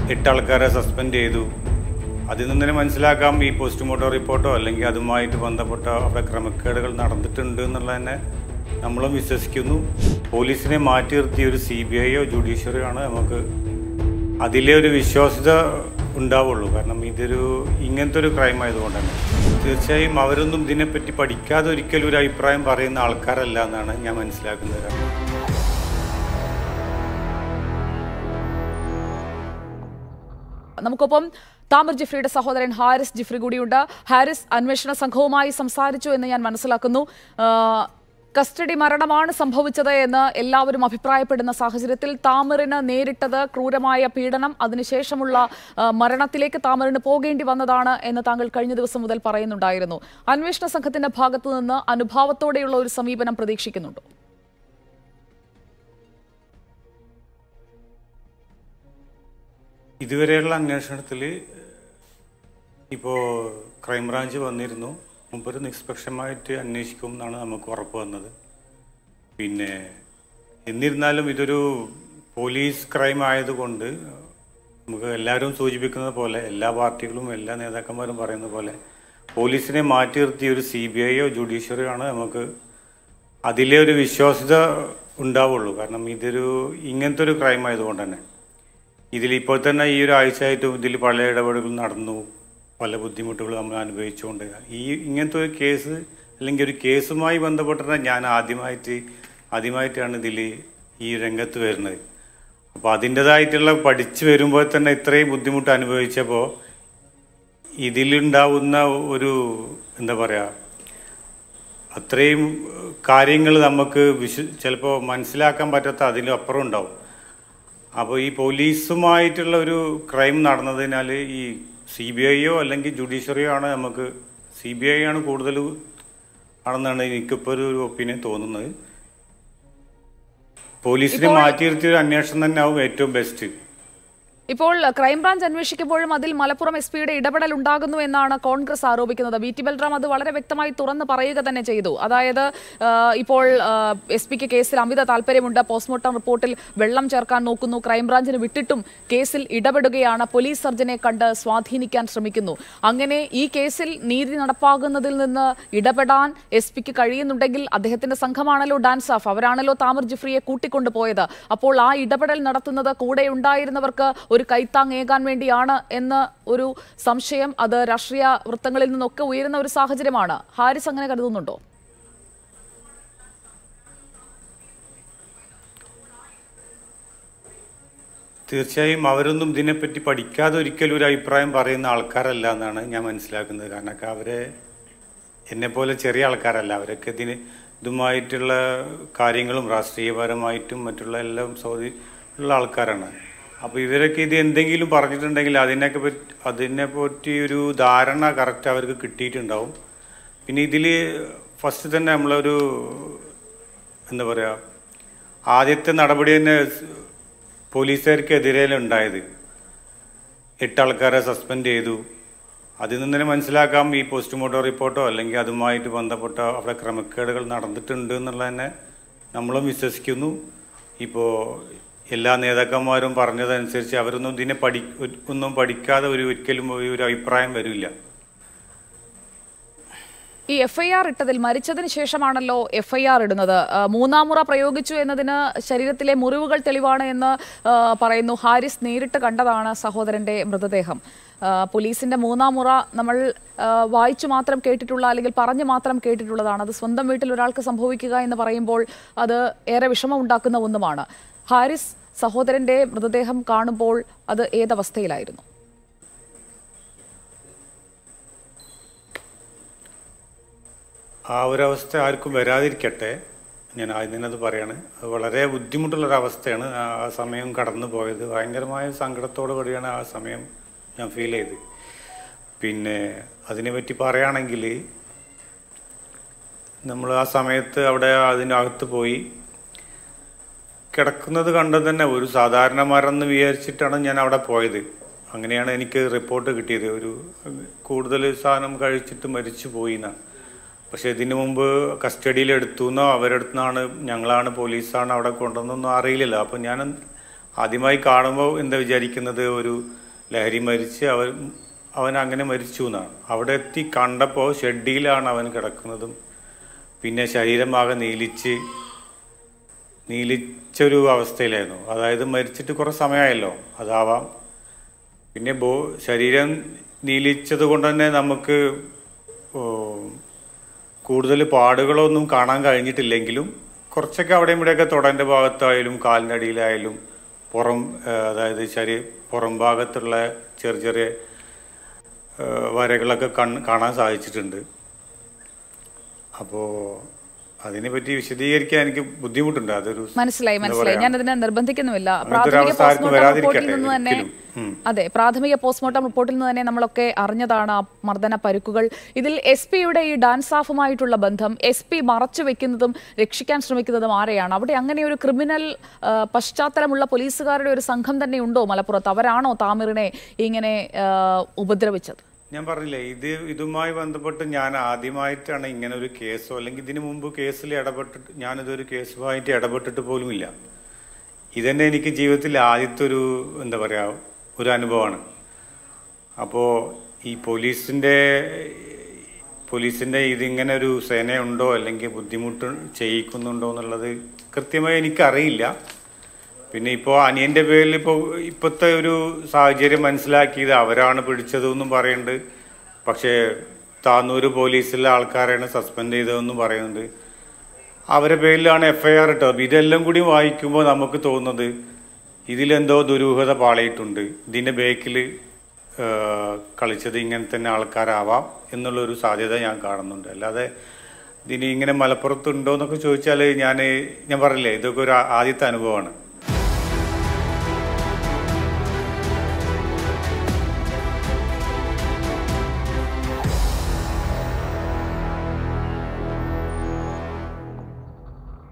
എട്ട് ആൾക്കാരെ സസ്പെൻഡ് ചെയ്തു അതിൽ നിന്ന് തന്നെ മനസ്സിലാക്കാം ഈ പോസ്റ്റ്മോർട്ടം റിപ്പോർട്ടോ അല്ലെങ്കിൽ അതുമായിട്ട് ബന്ധപ്പെട്ട അവിടെ ക്രമക്കേടുകൾ നടന്നിട്ടുണ്ട് എന്നുള്ളത് തന്നെ നമ്മളും വിശ്വസിക്കുന്നു പോലീസിനെ മാറ്റി നിർത്തിയ ഒരു സി ബി ഐയോ ജുഡീഷ്യറിയോ ആണ് നമുക്ക് അതിലെ ഒരു വിശ്വാസ്യത ഉണ്ടാവുള്ളൂ കാരണം ഇതൊരു ഇങ്ങനത്തെ ഒരു ക്രൈം ആയതുകൊണ്ട് തന്നെ തീർച്ചയായും അവരൊന്നും ഇതിനെപ്പറ്റി പഠിക്കാതെ ഒരിക്കലും ഒരു അഭിപ്രായം പറയുന്ന ആൾക്കാരല്ല എന്നാണ് ഞാൻ മനസ്സിലാക്കുന്നത് നമുക്കൊപ്പം താമർ ജിഫ്രിയുടെ സഹോദരൻ ഹാരിസ് ജിഫ്രി കൂടിയുണ്ട് ഹാരിസ് അന്വേഷണ സംഘവുമായി സംസാരിച്ചു എന്ന് ഞാൻ മനസ്സിലാക്കുന്നു ആ, കസ്റ്റഡി മരണമാണ് സംഭവിച്ചത് എന്ന് എല്ലാവരും അഭിപ്രായപ്പെടുന്ന സാഹചര്യത്തിൽ താമറിന് നേരിട്ടത് ക്രൂരമായ പീഡനം അതിനുശേഷമുള്ള ആ, മരണത്തിലേക്ക് താമറിന് പോകേണ്ടി വന്നതാണ് എന്ന് താങ്കൾ കഴിഞ്ഞ ദിവസം മുതൽ പറയുന്നുണ്ടായിരുന്നു അന്വേഷണ സംഘത്തിന്റെ ഭാഗത്തു നിന്ന് അനുഭാവത്തോടെയുള്ള ഒരു സമീപനം പ്രതീക്ഷിക്കുന്നുണ്ടോ ഇതുവരെയുള്ള അന്വേഷണത്തിൽ ഇപ്പോൾ ക്രൈംബ്രാഞ്ച് വന്നിരുന്നു മുമ്പൊരു നിഷ്പക്ഷമായിട്ട് അന്വേഷിക്കും എന്നാണ് നമുക്ക് ഉറപ്പ് വന്നത് പിന്നെ എന്നിരുന്നാലും ഇതൊരു പോലീസ് ക്രൈം ആയതുകൊണ്ട് നമുക്ക് എല്ലാവരും സൂചിപ്പിക്കുന്നത് പോലെ എല്ലാ പാർട്ടികളും എല്ലാ നേതാക്കന്മാരും പറയുന്ന പോലെ പോലീസിനെ മാറ്റി നിർത്തിയ ഒരു സി ബി ഐയോ ജുഡീഷ്യറിയോ ആണ് നമുക്ക് അതിലെ ഒരു വിശ്വാസ്യത ഉണ്ടാവുള്ളൂ കാരണം ഇതൊരു ഇങ്ങനത്തെ ഒരു ക്രൈം ആയതുകൊണ്ട് തന്നെ ഇതിൽ ഇപ്പോൾ തന്നെ ഈ ഒരു ആഴ്ചയായിട്ടും ഇതിൽ പല ഇടപെടലുകൾ നടന്നു പല ബുദ്ധിമുട്ടുകൾ നമ്മൾ അനുഭവിച്ചുകൊണ്ട് ഈ ഇങ്ങനത്തെ ഒരു കേസ് അല്ലെങ്കിൽ ഒരു കേസുമായി ബന്ധപ്പെട്ടിട്ട് ഞാൻ ആദ്യമായിട്ട് ആദ്യമായിട്ടാണ് ഇതിൽ ഈ രംഗത്ത് വരുന്നത് അപ്പോൾ അതിൻ്റെതായിട്ടുള്ള പഠിച്ചു വരുമ്പോൾ തന്നെ ഇത്രയും ബുദ്ധിമുട്ട് അനുഭവിച്ചപ്പോൾ ഇതിലുണ്ടാവുന്ന ഒരു എന്താ പറയുക അത്രയും കാര്യങ്ങൾ നമുക്ക് വിശ്വ ചിലപ്പോൾ മനസ്സിലാക്കാൻ പറ്റാത്ത അതിലും അപ്പുറം ഉണ്ടാവും അപ്പോൾ ഈ പോലീസുമായിട്ടുള്ള ഒരു ക്രൈം നടന്നതിനാൽ ഈ സി ബി ഐയോ അല്ലെങ്കിൽ ജുഡീഷ്യറിയോ ആണ് നമുക്ക് സി ബി ഐ ആണ് കൂടുതൽ ആണെന്നാണ് എനിക്കിപ്പോൾ ഒരു ഒപ്പീനിയൻ തോന്നുന്നത് പോലീസിനെ ഇപ്പോൾ- മാറ്റി നിർത്തിയ ഒരു അന്വേഷണം തന്നെ ആവും ഏറ്റവും ബെസ്റ്റ് ഇപ്പോൾ ക്രൈംബ്രാഞ്ച് അന്വേഷിക്കുമ്പോഴും അതിൽ മലപ്പുറം എസ് പിയുടെ ഇടപെടൽ ഉണ്ടാകുന്നു എന്നാണ് കോൺഗ്രസ് ആരോപിക്കുന്നത് വി ടി ബൽറാം അത് വളരെ വ്യക്തമായി തുറന്ന് പറയുക തന്നെ ചെയ്തു അതായത് ആ, ഇപ്പോൾ എസ് പിക്ക് കേസിൽ അമിത താല്പര്യമുണ്ട് പോസ്റ്റ്മോർട്ടം റിപ്പോർട്ടിൽ വെള്ളം ചേർക്കാൻ നോക്കുന്നു ക്രൈംബ്രാഞ്ചിന് വിട്ടിട്ടും കേസിൽ ഇടപെടുകയാണ് പോലീസ് സർജനെ കണ്ട് സ്വാധീനിക്കാൻ ശ്രമിക്കുന്നു അങ്ങനെ ഈ കേസിൽ നീതി നടപ്പാകുന്നതിൽ നിന്ന് ഇടപെടാൻ എസ് പിക്ക് കഴിയുന്നുണ്ടെങ്കിൽ അദ്ദേഹത്തിന്റെ സംഘമാണല്ലോ ഡാൻസ് ഓഫ് അവരാണല്ലോ താമർ ജിഫ്രിയെ കൂട്ടിക്കൊണ്ടുപോയത് അപ്പോൾ ആ ഇടപെടൽ നടത്തുന്നത് കൂടെ ഉണ്ടായിരുന്നവർക്ക് ഒരു കൈത്താങ്ങേകാൻ വേണ്ടിയാണ് എന്ന് ഒരു സംശയം അത് രാഷ്ട്രീയ വൃത്തങ്ങളിൽ നിന്നൊക്കെ ഉയരുന്ന ഒരു സാഹചര്യമാണ് ഹാരിസ് അങ്ങനെ കരുതുന്നുണ്ടോ തീർച്ചയായും അവരൊന്നും ഇതിനെപ്പറ്റി പഠിക്കാതെ ഒരിക്കലും ഒരു അഭിപ്രായം പറയുന്ന ആൾക്കാരല്ല എന്നാണ് ഞാൻ മനസ്സിലാക്കുന്നത് കാരണം ഒക്കെ അവരെ എന്നെപ്പോലെ ചെറിയ ആൾക്കാരല്ല അവരൊക്കെ ഇതിന് ഇതുമായിട്ടുള്ള കാര്യങ്ങളും രാഷ്ട്രീയപരമായിട്ടും മറ്റുള്ള എല്ലാം സൗദി ഉള്ള ആൾക്കാരാണ് അപ്പോൾ ഇവരൊക്കെ ഇത് എന്തെങ്കിലും പറഞ്ഞിട്ടുണ്ടെങ്കിൽ അതിനൊക്കെ പറ്റി അതിനെ പറ്റി ഒരു ധാരണ കറക്റ്റ് അവർക്ക് കിട്ടിയിട്ടുണ്ടാവും പിന്നെ ഇതിൽ ഫസ്റ്റ് തന്നെ നമ്മളൊരു എന്താ പറയുക ആദ്യത്തെ നടപടി തന്നെ പോലീസുകാർക്കെതിരെ ഉണ്ടായത് എട്ട് ആൾക്കാരെ സസ്പെൻഡ് ചെയ്തു അതിൽ നിന്ന് തന്നെ മനസ്സിലാക്കാം ഈ പോസ്റ്റ്മോർട്ടം റിപ്പോർട്ടോ അല്ലെങ്കിൽ അതുമായിട്ട് ബന്ധപ്പെട്ട അവിടെ ക്രമക്കേടുകൾ നടന്നിട്ടുണ്ട് എന്നുള്ളത് തന്നെ നമ്മളും വിശ്വസിക്കുന്നു ഇപ്പോൾ എല്ലാ നേതാക്കന്മാരും പറഞ്ഞതനുസരിച്ച് അവരൊന്നും ഇതിനെ പഠി ഒന്നും പഠിക്കാതെ ഒരു ഒരിക്കലും ഒരു അഭിപ്രായം വരില്ല ഈ എഫ് ഐ ആർ ഇട്ടതിൽ മരിച്ചതിന് ശേഷമാണല്ലോ എഫ് ഐ ആർ ഇടുന്നത് ആ, മൂന്നാം മുറ പ്രയോഗിച്ചു എന്നതിന് ശരീരത്തിലെ മുറിവുകൾ തെളിവാണ് എന്ന് ആ, പറയുന്നു ഹാരിസ് നേരിട്ട് കണ്ടതാണ് സഹോദരന്റെ മൃതദേഹം ആ, പോലീസിന്റെ മൂന്നാം മുറ നമ്മൾ ആ, വായിച്ചു മാത്രം കേട്ടിട്ടുള്ള അല്ലെങ്കിൽ പറഞ്ഞു മാത്രം കേട്ടിട്ടുള്ളതാണ് അത് സ്വന്തം വീട്ടിൽ ഒരാൾക്ക് സംഭവിക്കുക എന്ന് പറയുമ്പോൾ അത് ഏറെ വിഷമം ഉണ്ടാക്കുന്ന ഒന്നുമാണ് ഹാരിസ് സഹോദരന്റെ മൃതദേഹം കാണുമ്പോൾ അത് ഏതവസ്ഥയിലായിരുന്നു ആ ഒരവസ്ഥ ആർക്കും വരാതിരിക്കട്ടെ ഞാൻ ആദ്യം തന്നെ അത് പറയാണ് അത് വളരെ ബുദ്ധിമുട്ടുള്ളൊരവസ്ഥയാണ് ആ ആ സമയം കടന്നു പോയത് ഭയങ്കരമായ സങ്കടത്തോടു കൂടിയാണ് ആ സമയം ഞാൻ ഫീൽ ചെയ്ത് പിന്നെ അതിനെപ്പറ്റി പറയുകയാണെങ്കിൽ നമ്മൾ ആ സമയത്ത് അവിടെ അതിനകത്ത് പോയി കിടക്കുന്നത് കണ്ടത് തന്നെ ഒരു സാധാരണ മരം എന്ന് വിചാരിച്ചിട്ടാണ് ഞാൻ അവിടെ പോയത് അങ്ങനെയാണ് എനിക്ക് റിപ്പോർട്ട് കിട്ടിയത് ഒരു കൂടുതൽ സാധനം കഴിച്ചിട്ട് മരിച്ചു പോയി എന്നാണ് പക്ഷെ ഇതിനു മുമ്പ് കസ്റ്റഡിയിൽ എടുത്തു എന്നോ അവരെടുത്തുനിന്നാണ് ഞങ്ങളാണ് പോലീസാണ് അവിടെ കൊണ്ടുവന്നൊന്നും അറിയില്ലല്ലോ അപ്പം ഞാൻ ആദ്യമായി കാണുമ്പോൾ എന്താ വിചാരിക്കുന്നത് ഒരു ലഹരി മരിച്ച് അവൻ അവൻ അങ്ങനെ മരിച്ചു എന്നാണ് അവിടെ എത്തി കണ്ടപ്പോൾ ഷെഡിയിലാണ് അവൻ കിടക്കുന്നതും പിന്നെ ശരീരമാകെ നീലിച്ച് നീലിച്ചൊരു അവസ്ഥയിലായിരുന്നു അതായത് മരിച്ചിട്ട് കുറേ സമയമായല്ലോ അതാവാം പിന്നെ ബോ ശരീരം നീലിച്ചത് കൊണ്ട് തന്നെ നമുക്ക് ഓ, കൂടുതൽ പാടുകളൊന്നും കാണാൻ കഴിഞ്ഞിട്ടില്ലെങ്കിലും കുറച്ചൊക്കെ അവിടെയും ഇവിടെയൊക്കെ തുടൻ്റെ ഭാഗത്തായാലും കാലിൻ്റെ അടിയിലായാലും പുറം ആ, അതായത് ശരീ പുറം ഭാഗത്തുള്ള ചെറിയ ചെറിയ ആ, വരകളൊക്കെ കൺ കാണാൻ സാധിച്ചിട്ടുണ്ട് അപ്പോൾ അതിനെപ്പറ്റി വിശദീകരിക്കാൻ എനിക്ക് ബുദ്ധിമുട്ടുണ്ട് അതൊരു മനസ്സിലായി എന്താ മനസ്സിലായി പറയാ, ഞാൻ അതിനെ നിർബന്ധിക്കുന്നുമില്ല അങ്ങനത്തെ ഒരു പ്രാഥമിക അവസ്ഥ ആർക്കും പോസ്റ്റ്മോർട്ടം റിപ്പോർട്ടിൽ വരാതിരിക്കട്ടെ നിന്ന് തന്നെ ഒരിക്കലും. ഉം. അതെ പ്രാഥമിക പോസ്റ്റ്മോർട്ടം റിപ്പോർട്ടിൽ നിന്ന് തന്നെ നമ്മളൊക്കെ അറിഞ്ഞതാണ് ആ മർദ്ദന പരുക്കുകൾ ഇതിൽ എസ് പിയുടെ ഈ ഡാൻസ് ഓഫുമായിട്ടുള്ള ബന്ധം എസ് പി മറച്ചു വെക്കുന്നതും രക്ഷിക്കാൻ ശ്രമിക്കുന്നതും ആരെയാണ് അവിടെ അങ്ങനെ ഒരു ക്രിമിനൽ ആ, പശ്ചാത്തലമുള്ള പോലീസുകാരുടെ ഒരു സംഘം തന്നെ ഉണ്ടോ മലപ്പുറത്ത് അവരാണോ താമിറിനെ ഇങ്ങനെ ആ, ഉപദ്രവിച്ചത് ഞാൻ പറഞ്ഞില്ലേ ഇത് ഇതുമായി ബന്ധപ്പെട്ട് ഞാൻ ആദ്യമായിട്ടാണ് ഇങ്ങനെ ഒരു കേസോ അല്ലെങ്കിൽ ഇതിനു മുമ്പ് കേസിൽ ഇടപെട്ടിട്ട് ഞാനിതൊരു കേസുമായിട്ട് ഇടപെട്ടിട്ട് പോലുമില്ല ഇതന്നെ എനിക്ക് ജീവിതത്തിൽ ആദ്യത്തെ ഒരു എന്താ പറയാ ഒരു അനുഭവമാണ് അപ്പോൾ ഈ പോലീസിൻ്റെ പോലീസിൻ്റെ ഇതിങ്ങനെ ഒരു സേനയുണ്ടോ അല്ലെങ്കിൽ ബുദ്ധിമുട്ട് ചെയ്യിക്കുന്നുണ്ടോ എന്നുള്ളത് കൃത്യമായി എനിക്കറിയില്ല പിന്നെ ഇപ്പോൾ അനിയന്റെ പേരിൽ ഇപ്പോൾ ഇപ്പോഴത്തെ ഒരു സാഹചര്യം മനസ്സിലാക്കിയത് അവരാണ് പിടിച്ചതെന്നും പറയുന്നുണ്ട് പക്ഷേ താന്നൂര് പോലീസിലെ ആൾക്കാരെയാണ് സസ്പെൻഡ് ചെയ്തതെന്നും പറയുന്നുണ്ട് അവരെ പേരിലാണ് എഫ്ഐആർ ഇട്ടത് ഇതെല്ലാം കൂടി വായിക്കുമ്പോൾ നമുക്ക് തോന്നുന്നത് ഇതിലെന്തോ ദുരൂഹത പാളിയിട്ടുണ്ട് ഇതിന്റെ ബേക്കിൽ കളിച്ചത് ഇങ്ങനെ തന്നെ ആൾക്കാരാവാം എന്നുള്ളൊരു സാധ്യത ഞാൻ കാണുന്നുണ്ട് അല്ലാതെ ഇതിന് ഇങ്ങനെ മലപ്പുറത്തുണ്ടോ എന്നൊക്കെ ചോദിച്ചാൽ ഞാൻ ഞാൻ പറഞ്ഞില്ലേ ഇതൊക്കെ ഒരു ആ- ആദ്യത്തെ അനുഭവമാണ്